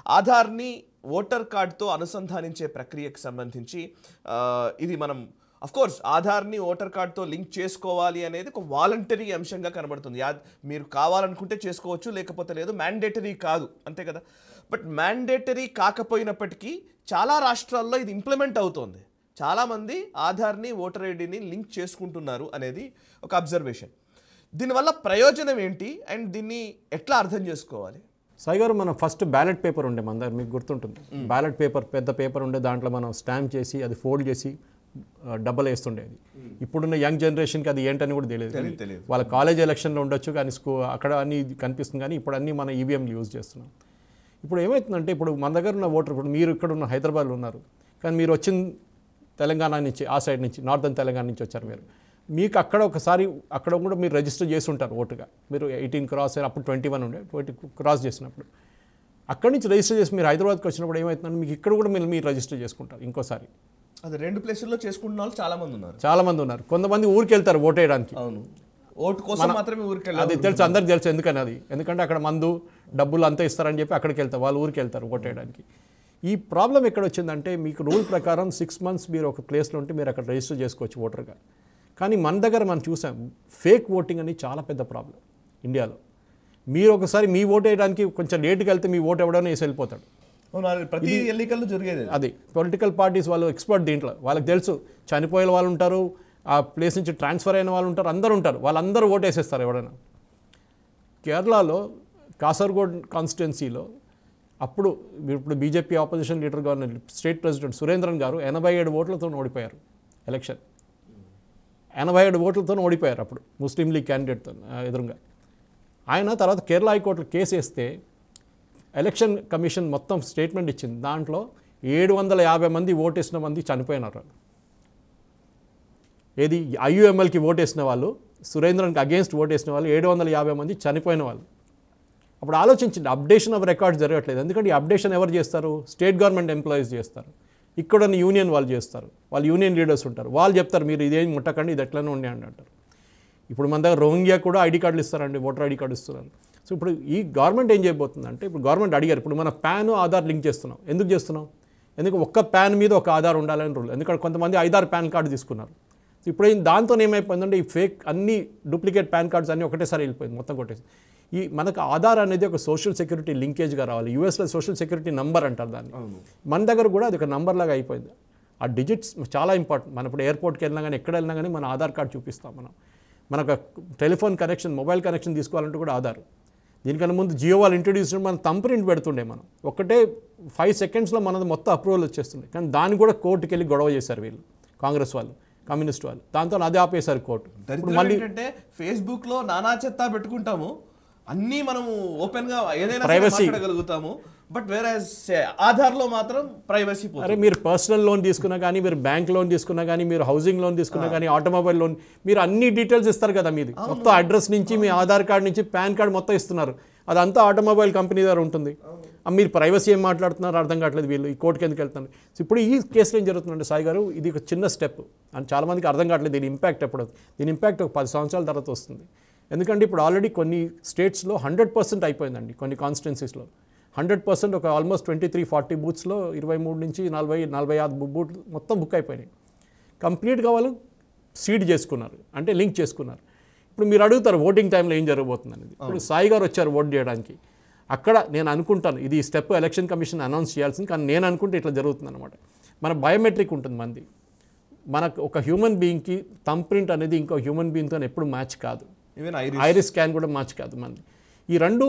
ఆధార్ని voter కార్డ్తో అనుసంధానించే ప్రక్రియకు సంబంధించి ఆ, ఇది మనం కోర్స్ ఆధార్ని ఓటర్ కార్డ్తో లింక్ చేసుకోవాలి అనేది ఒక వాలంటరీ అంశంగా కనబడుతుంది యా మీరు కావాలనుకుంటే చేసుకోవచ్చు లేకపోతే లేదు మ్యాండేటరీ కాదు అంతే కదా బట్ మ్యాండేటరీ కాకపోయినప్పటికీ చాలా రాష్ట్రాల్లో ఇది ఇంప్లిమెంట్ అవుతోంది చాలామంది ఆధార్ని ఓటర్ ఐడిని లింక్ చేసుకుంటున్నారు అనేది ఒక అబ్జర్వేషన్ దీనివల్ల ప్రయోజనం ఏంటి అండ్ దీన్ని ఎట్లా అర్థం చేసుకోవాలి సాయి గారు మనం ఫస్ట్ బ్యాలెట్ పేపర్ ఉండే మన దగ్గర మీకు గుర్తుంటుంది బ్యాలెట్ పేపర్ పెద్ద పేపర్ ఉండే దాంట్లో మనం స్టాంప్ చేసి అది ఫోల్డ్ చేసి ఆ, డబ్బలు వేస్తుండేది ఇప్పుడున్న యంగ్ జనరేషన్కి అది ఏంటని కూడా తెలియదు తెలియదు, తెలియదు. వాళ్ళ కాలేజ్ ఎలక్షన్లో ఉండొచ్చు కానీ స్కూ అక్కడ అన్ని కనిపిస్తుంది కానీ ఇప్పుడు అన్ని మన ఈవీఎంలు యూజ్ చేస్తున్నాం ఇప్పుడు ఏమవుతుందంటే ఇప్పుడు మన దగ్గర ఉన్న ఓటర్ ఇప్పుడు మీరు ఇక్కడ ఉన్న హైదరాబాద్లో ఉన్నారు కానీ మీరు వచ్చిన తెలంగాణ నుంచి ఆ సైడ్ నుంచి నార్థన్ తెలంగాణ నుంచి వచ్చారు మీరు మీకు అక్కడ ఒకసారి అక్కడ కూడా మీరు రిజిస్టర్ చేసి ఉంటారు ఓటుగా మీరు ఎయిటీన్ క్రాస్ అయ్యారు అప్పుడు ట్వంటీ వన్ ఉండే ట్వంటీ క్రాస్ చేసినప్పుడు అక్కడి నుంచి రిజిస్టర్ చేసి మీరు హైదరాబాద్కి వచ్చినప్పుడు ఏమవుతుందంటే మీకు ఇక్కడ కూడా మీరు మీరు రిజిస్టర్ చేసుకుంటారు ఇంకోసారి అది రెండు ప్లేసుల్లో చేసుకుంటున్న వాళ్ళు చాలా మంది ఉన్నారు చాలామంది ఉన్నారు కొంతమంది ఊరికి వెళ్తారు ఓటు వేయడానికి అవును ఓటు కోసం మాత్రమే ఊరికి వెళ్ళాలి అది తెలుసు అందరికి తెలుసు ఎందుకని అది ఎందుకంటే అక్కడ మందు డబ్బులు అంతా ఇస్తారని చెప్పి అక్కడికి వెళ్తారు వాళ్ళ ఊరికి వెళ్తారు ఓటేయడానికి ఈ ప్రాబ్లం ఎక్కడ వచ్చిందంటే మీకు రూల్ ప్రకారం సిక్స్ మంత్స్ మీరు ఒక ప్లేస్లో ఉంటే మీరు అక్కడ రిజిస్టర్ చేసుకోవచ్చు ఓటర్గా కానీ మన దగ్గర మనం చూసాం ఫేక్ ఓటింగ్ అనేది చాలా పెద్ద ప్రాబ్లం ఇండియాలో మీరు ఒకసారి మీ ఓటు వేయడానికి కొంచెం లేట్కి వెళ్తే మీ ఓటు ఎవడో వేసి వెళ్ళిపోతాడు అవును అది ప్రతి ఎన్నికల్లో జరిగేది అది. అది పొలిటికల్ పార్టీస్ వాళ్ళు ఎక్స్పర్ట్ దీంట్లో వాళ్ళకి తెలుసు చనిపోయిన వాళ్ళు ఉంటారు ఆ ప్లేస్ నుంచి ట్రాన్స్ఫర్ అయిన వాళ్ళు ఉంటారు అందరూ ఉంటారు వాళ్ళందరూ ఓటేసేస్తారు ఎవడైనా కేరళలో కాసర్గోడ్ కాన్స్టిట్యున్సీలో అప్పుడు ఇప్పుడు బీజేపీ ఆపోజిషన్ లీడర్గా ఉన్న స్టేట్ ప్రెసిడెంట్ సురేంద్రన్ గారు ఎనభై ఏడు ఓట్లతో ఓడిపోయారు ఎలక్షన్ ఎనభై ఏడు ఓట్లతో ఓడిపోయారు అప్పుడు ముస్లిం లీగ్ క్యాండిడేట్తో ఎదురుగా ఆయన తర్వాత కేరళ హైకోర్టులో కేసు వేస్తే ఎలక్షన్ కమిషన్ మొత్తం స్టేట్మెంట్ ఇచ్చింది దాంట్లో ఏడు వందల యాభై మంది ఓటేసిన మంది చనిపోయినారు వాళ్ళు. ఏది ఐయుఎంఎల్కి ఓటేసిన వాళ్ళు సురేంద్రన్కి అగేన్స్ట్ ఓటేసిన వాళ్ళు ఏడు వందల యాభై మంది చనిపోయిన వాళ్ళు అప్పుడు ఆలోచించండి అప్డేషన్ ఆఫ్ రికార్డ్స్ జరగట్లేదు ఎందుకంటే ఈ అప్డేషన్ ఎవరు చేస్తారు స్టేట్ గవర్నమెంట్ ఎంప్లాయీస్ చేస్తారు ఇక్కడ ఉన్న యూనియన్ వాళ్ళు చేస్తారు వాళ్ళు యూనియన్ లీడర్స్ ఉంటారు వాళ్ళు చెప్తారు మీరు ఇదేం ముట్టకండి ఇది ఎట్లనే ఉండండి అంటారు ఇప్పుడు మన దగ్గర రోహింగ్యా కూడా ఐడి కార్డులు ఇస్తారండి ఓటర్ ఐడి కార్డు ఇస్తున్నారు సో ఇప్పుడు ఈ గవర్నమెంట్ ఏం చేయబోతుంది అంటే ఇప్పుడు గవర్నమెంట్ అడిగారు ఇప్పుడు మన ప్యాన్ ఆధార్ లింక్ చేస్తున్నాం ఎందుకు చేస్తున్నాం ఎందుకు ఒక్క ప్యాన్ మీద ఒక ఆధార్ ఉండాలని రూల్ ఎందుకంటే కొంతమంది ఐదారు ప్యాన్ కార్డు తీసుకున్నారు ఇప్పుడు ఏం- దాంతో ఏమైపోయిందంటే ఈ ఫేక్ అన్ని డూప్లికేట్ పాన్ కార్డ్స్ అన్ని ఒకటేసారి వెళ్ళిపోయింది మొత్తం కొట్టేసి ఈ మనకు ఆధార్ అనేది ఒక సోషల్ సెక్యూరిటీ లింకేజ్గా రావాలి యూఎస్లో సోషల్ సెక్యూరిటీ నంబర్ అంటారు దాన్ని మన దగ్గర కూడా అది ఒక నంబర్ లాగా అయిపోయింది ఆ డిజిట్స్ చాలా ఇంపార్టెంట్ మనం ఇప్పుడు ఎయిర్పోర్ట్కి వెళ్ళినా కానీ ఎక్కడ వెళ్ళినా కానీ మన ఆధార్ కార్డ్ చూపిస్తాం మనం మనకు టెలిఫోన్ కనెక్షన్ మొబైల్ కనెక్షన్ తీసుకోవాలంటే కూడా ఆధార్ దీనికన్నా ముందు జియో వాళ్ళు ఇంట్రడ్యూస్ చేయడం మనం థంబ్ ప్రింట్ పెడుతుండే మనం ఒకటే ఫైవ్ సెకండ్స్లో మనది మొత్తం అప్రూవల్ వచ్చేస్తుంది కానీ దాన్ని కూడా కోర్టుకి వెళ్ళి గొడవ చేశారు వీళ్ళు కాంగ్రెస్ వాళ్ళు కమ్యూనిస్ట్ వాళ్ళు దాంతో అదే ఆపేశారు కోర్టు ఇప్పుడు దరిద్రం మళ్ళీ ఏంటంటే ఫేస్బుక్ లో నానా చెత్త పెట్టుకుంటాము అన్నీ మనము ఓపెన్ గా ఏదైనా Privacy. మాట్లాడగలుగుతాము బట్ వేరే ఆధార్ లో మాత్రం ప్రైవసీ అరే మీరు పర్సనల్ లోన్ తీసుకున్నా కానీ మీరు బ్యాంక్ లోన్ తీసుకున్నా కానీ మీరు హౌసింగ్ లోన్ తీసుకున్నా కానీ ఆటోమొబైల్ లోన్ మీరు అన్ని డీటెయిల్స్ ఇస్తారు కదా మీది మొత్తం అడ్రస్ నుంచి మీ ఆధార్ కార్డ్ నుంచి పాన్ కార్డ్ మొత్తం ఇస్తున్నారు అదంతా ఆటోమొబైల్ కంపెనీ దగ్గర ఉంటుంది ఆ మీరు ప్రైవసీ ఏం మాట్లాడుతున్నారు అర్థం కావట్లేదు వీళ్ళు ఈ కోర్టుకి ఎందుకు వెళ్తున్నారు సో ఇప్పుడు ఈ కేసులో ఏం జరుగుతుందంటే సాయి గారు ఇది ఒక చిన్న స్టెప్ అని చాలామందికి అర్థం కావట్లేదు దీని ఇంపాక్ట్ ఎప్పుడు అవుతుంది. దీని ఇంపాక్ట్ ఒక పది సంవత్సరాల తర్వాత వస్తుంది ఎందుకంటే ఇప్పుడు ఆల్రెడీ కొన్ని స్టేట్స్లో హండ్రెడ్ పర్సెంట్ అయిపోయిందండి కొన్ని కాన్స్టిట్యున్సీస్లో హండ్రెడ్ పర్సెంట్ ఒక ఆల్మోస్ట్ ట్వంటీ త్రీ ఫార్టీ బూత్స్లో ఇరవై మూడు నుంచి నలభై నలభై ఆరు బూట్లు మొత్తం బుక్ అయిపోయినాయి కంప్లీట్గా వాళ్ళు సీడ్ చేసుకున్నారు అంటే లింక్ చేసుకున్నారు ఇప్పుడు మీరు అడుగుతారు ఓటింగ్ టైంలో ఏం జరగబోతుంది అనేది ఇప్పుడు సాయి గారు వచ్చారు ఓట్ చేయడానికి అక్కడ నేను అనుకుంటాను ఇది స్టెప్ ఎలక్షన్ కమిషన్ అనౌన్స్ చేయాల్సింది కానీ నేను అనుకుంటే ఇట్లా జరుగుతుంది అనమాట మన బయోమెట్రిక్ ఉంటుంది మంది మనకు ఒక హ్యూమన్ బీయింగ్కి థంబ్ ప్రింట్ అనేది ఇంకో హ్యూమన్ బీయింగ్తో ఎప్పుడు మ్యాచ్ కాదు ఈవెన్ ఐరిస్ ఐరిస్ స్కాన్ కూడా మ్యాచ్ కాదు మనది ఈ రెండు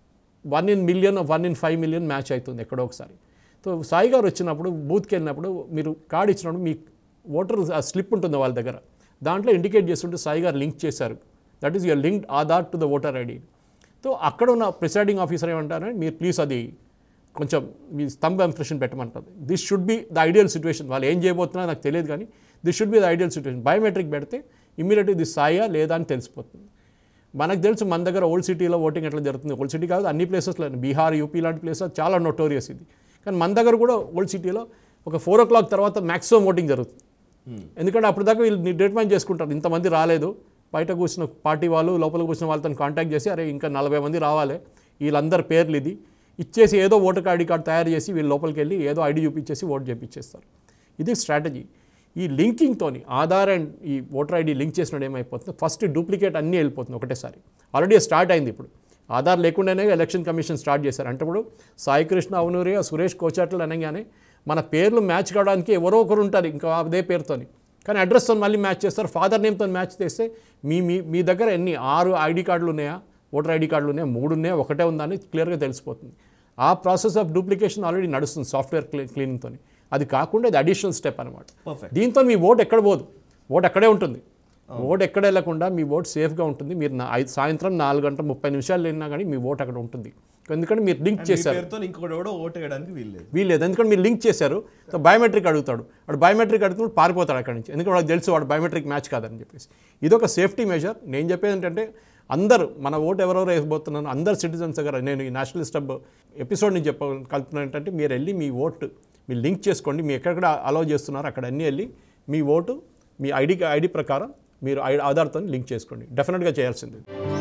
one in million one in five million match అవుతుంది ఎక్కడో ఒకసారి సో సాయి గారు వచ్చినప్పుడు బూత్కి వెళ్ళినప్పుడు మీరు కార్డు ఇచ్చినప్పుడు మీ ఓటర్ స్లిప్ ఉంటుంది వాళ్ళ దగ్గర దాంట్లో ఇండికేట్ చేస్తుంటే సాయి గారు లింక్ చేశారు that is your linked Aadhaar to the voter ID so అక్కడ ఉన్న ప్రిసైడింగ్ ఆఫీసర్ ఏమంటారంటే మీరు ప్లీజ్ అది కొంచెం మీ స్తంభ ఇంప్రెషన్ పెట్టమంటారు this should be the ideal situation వాళ్ళు ఏం చేయబోతున్నా నాకు తెలియదు కానీ this should be the ideal situation biometric పెడితే ఇమీడియట్గా ఇది సాయా లేదా అని తెలిసిపోతుంది మనకు తెలుసు మన దగ్గర ఓల్డ్ సిటీలో ఓటింగ్ ఎట్లా జరుగుతుంది ఓల్డ్ సిటీ కాదు అన్ని ప్లేసెస్లో బీహార్ యూపీ లాంటి ప్లేసెస్ చాలా నోటోరియస్ ఇది కానీ మన దగ్గర కూడా ఓల్డ్ సిటీలో ఒక ఫోర్ ఓ క్లాక్ తర్వాత మ్యాక్సిమం ఓటింగ్ జరుగుతుంది ఎందుకంటే అప్పుడు దాకా వీళ్ళు డిటర్మైన్ చేసుకుంటారు ఇంతమంది రాలేదు బయట కూర్చున్న పార్టీ వాళ్ళు లోపల కూర్చున్న వాళ్ళతో కాంటాక్ట్ చేసి అరే ఇంకా నలభై మంది రావాలి వీళ్ళందరి పేర్లు ఇది ఇచ్చేసి ఏదో ఓటర్ ఐడి కార్డు తయారు చేసి వీళ్ళు లోపలికి వెళ్ళి ఏదో ఐడి చూపించేసి ఓటు చేపించేస్తారు ఇది స్ట్రాటజీ ఈ లింకింగ్తోని ఆధార్ అండ్ ఈ ఓటర్ ఐడి లింక్ చేసినప్పుడు ఏమైపోతుంది ఫస్ట్ డూప్లికేట్ అన్నీ వెళ్ళిపోతుంది ఒకటేసారి ఆల్రెడీ స్టార్ట్ అయింది ఇప్పుడు ఆధార్ లేకుండానే ఎలక్షన్ కమిషన్ స్టార్ట్ చేశారు అంటే ఇప్పుడు సాయి కృష్ణ అవునూరియా సురేష్ కోచాట్లు అనగానే మన పేర్లు మ్యాచ్ కావడానికి ఎవరో ఒకరు ఉంటారు ఇంకా అదే పేరుతోని కానీ అడ్రస్తో మళ్ళీ మ్యాచ్ చేస్తారు ఫాదర్ నేమ్తో మ్యాచ్ చేస్తే మీ మీ మీ దగ్గర ఎన్ని ఆరు ఐడి కార్డులు ఉన్నాయా ఓటర్ ఐడి కార్డులు ఉన్నాయా మూడు ఉన్నాయా ఒకటే ఉందా అని క్లియర్గా తెలిసిపోతుంది ఆ ప్రాసెస్ ఆఫ్ డూప్లికేషన్ ఆల్రెడీ నడుస్తుంది సాఫ్ట్వేర్ క్లీ క్లీనింగ్తో అది కాకుండా ఇది అడిషనల్ స్టెప్ అనమాట పర్ఫెక్ట్ దీంతో మీ ఓట్ ఎక్కడ పోదు ఓట్ అక్కడే ఉంటుంది ఓట్ ఎక్కడ వెళ్ళకుండా మీ ఓట్ సేఫ్గా ఉంటుంది మీరు నా- ఐదు సాయంత్రం నాలుగు గంటల ముప్పై నిమిషాలు వెళ్ళినా కానీ మీ ఓట్ అక్కడ ఉంటుంది ఎందుకంటే మీరు లింక్ మీ చేశారు పేరుతో ఇంకొకటి కూడా ఓటు వేయడానికి వీల్లేదు వీల్లేదు ఎందుకంటే మీరు లింక్ చేశారు బయోమెట్రిక్ అడుగుతాడు వాడు బయోమెట్రిక్ అడుగుతున్నాడు పారిపోతాడు అక్కడి నుంచి ఎందుకంటే వాడికి తెలుసు వాడు బయోమెట్రిక్ మ్యాచ్ కాదని చెప్పేసి ఇది ఒక సేఫ్టీ మెజర్ నేను చెప్పేది ఏంటంటే అందరూ మన ఓటు ఎవరెవరు వేయబోతున్నాను అందరు సిటిజన్స్ దగ్గర నేను ఈ నేషనలిస్ట్ హబ్ ఎపిసోడ్ నుంచి చెప్ప కలుపుతున్నాను ఏంటంటే మీరు వెళ్ళి మీ ఓటు మీరు లింక్ చేసుకోండి మీ ఎక్కడెక్కడ అలౌ చేస్తున్నారో అక్కడ అన్నీ వెళ్ళి మీ ఓటు మీ ఐడి ఐడి ప్రకారం మీరు ఐ- ఆధార్తో లింక్ చేసుకోండి డెఫినెట్గా చేయాల్సింది